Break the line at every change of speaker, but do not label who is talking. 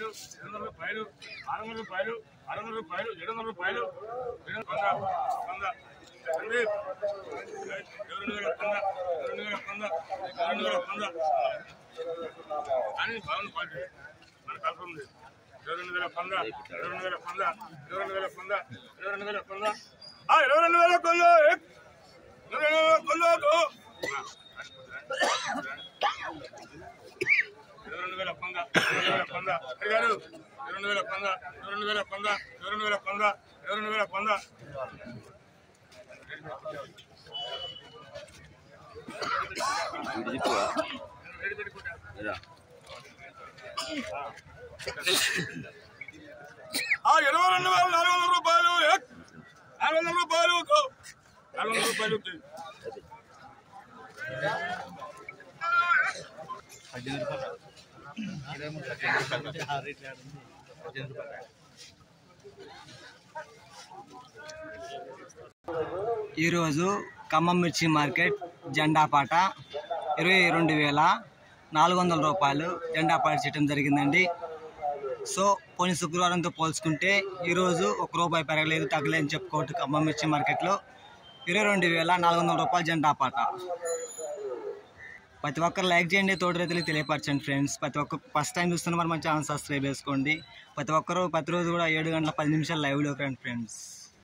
రూపాయలు ఐదు వందల రూపాయలు ఆరు వందల రూపాయలు ఆరు వందల రూపాయలు ఏడు వందల రూపాయలు ఏడు వంద వంద సందీప్ రెండు వేల వంద రెండు వేల వంద రెండు వేల వంద కానీ బాగుంది క్వాలిటీ మన కలప ఉంది ఇరవై రెండు వేల వంద ఇరవై రెండు వేల వంద ఇరవై రెండు వేల వంద ఇరవై రెండు వేల వంద ఆ, ఇరవై రెండు వేల కొల్లు ఇరవై రెండు వేల కొల్లు ఇరవై రెండు వేల వంద ఇరవై రెండు వేల వంద అడిగారు ఇరవై రెండు వేల వంద ఇరవై రెండు వేల వంద ఇరవై రెండు వేల వంద ఇరవై రెండు వేల వంద రెడీ పెట్టుకుంటా ఆ ఇరవై రెండు వేల నాలుగు వందల రూపాయలు ఎక్. నాలుగు వందల రూపాయలు కో. నాలుగు వందల రూపాయలు ఉంటాయి.
ఈరోజు ఖమ్మం మిర్చి మార్కెట్ జెండా పాట ఇరవై రెండు వేల నాలుగు వందల రూపాయలు జెండా పాట చేయడం జరిగిందండి సో పోయిన శుక్రవారంతో పోల్చుకుంటే ఈరోజు ఒక రూపాయి పెరగలేదు తగ్గలేదని చెప్పుకోవచ్చు ఖమ్మం మిర్చి మార్కెట్లో ఇరవై రెండు వేల నాలుగు వందల రూపాయలు జెండా పాట ప్రతి ఒక్కరు లైక్ చేయండి తోటి రైతులకు తెలియపరచండి ఫ్రెండ్స్ ప్రతి ఒక్క ఫస్ట్ టైం చూస్తున్న మరి మన ఛానల్ సబ్స్క్రైబ్ చేసుకోండి ప్రతి ఒక్కరు ప్రతిరోజు కూడా ఏడు గంటల పది నిమిషాలు లైవ్లో రండి ఫ్రెండ్స్